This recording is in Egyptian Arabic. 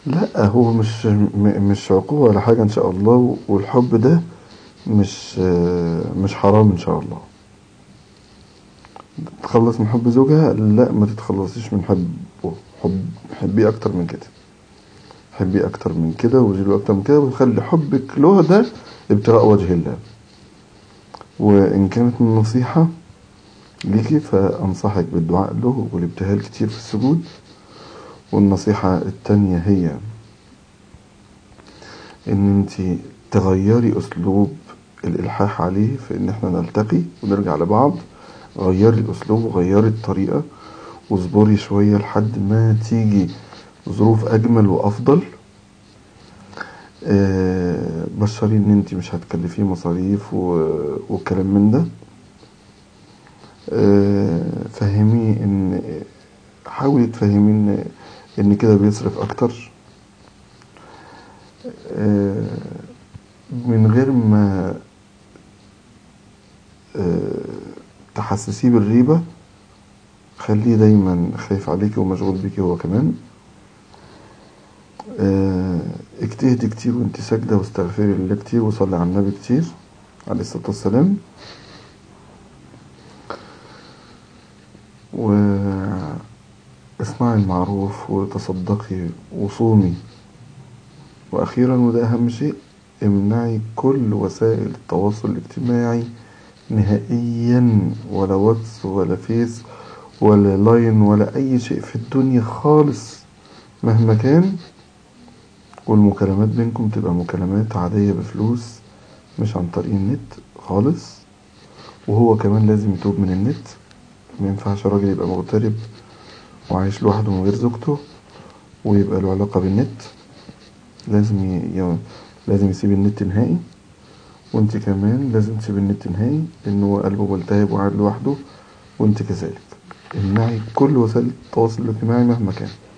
لا هو مش مش عقوبة ولا حاجة إن شاء الله والحب ده مش مش حرام إن شاء الله تتخلص من حب زوجها لا ما تتخلصيش من حبه حب حبيه أكتر من كده حبيه أكتر من كده وجيله أكتر من كده وتخلي حبك له ده ابتغاء وجه الله وإن كانت النصيحة ليكي فأنصحك بالدعاء له والابتهال كتير في السجود والنصيحة التانية هي إن أنت تغيري أسلوب الإلحاح عليه في إن إحنا نلتقي ونرجع لبعض غيري الأسلوب وغيري الطريقة واصبري شوية لحد ما تيجي ظروف أجمل وأفضل آه، بشري إن أنت مش هتكلفيه مصاريف و- وكلام من ده آه، فهميه إن حاولي تفهميه إن إن كده بيصرف أكتر آه، من غير ما آه، تحسسيه بالريبة خليه دايما خايف عليكي ومشغول بيكي هو كمان آه، اجتهدي كتير وانت ساجدة واستغفري لله كتير وصلي على النبي كتير عليه الصلاة والسلام واصنعي المعروف وتصدقي وصومي وأخيرا وده أهم شيء امنعي كل وسائل التواصل الاجتماعي نهائيا ولا واتس ولا فيس ولا لاين ولا أي شيء في الدنيا خالص مهما كان والمكالمات بينكم تبقى مكالمات عادية بفلوس مش عن طريق النت خالص وهو كمان لازم يتوب من النت ما ينفعش راجل يبقى مغترب وعايش لوحده من غير زوجته ويبقى له علاقة بالنت لازم ي... ي... لازم يسيب النت نهائي وانت كمان لازم تسيب النت نهائي لان هو قلبه ملتهب وقاعد لوحده وانت كذلك امنعي كل وسائل التواصل الاجتماعي مهما كان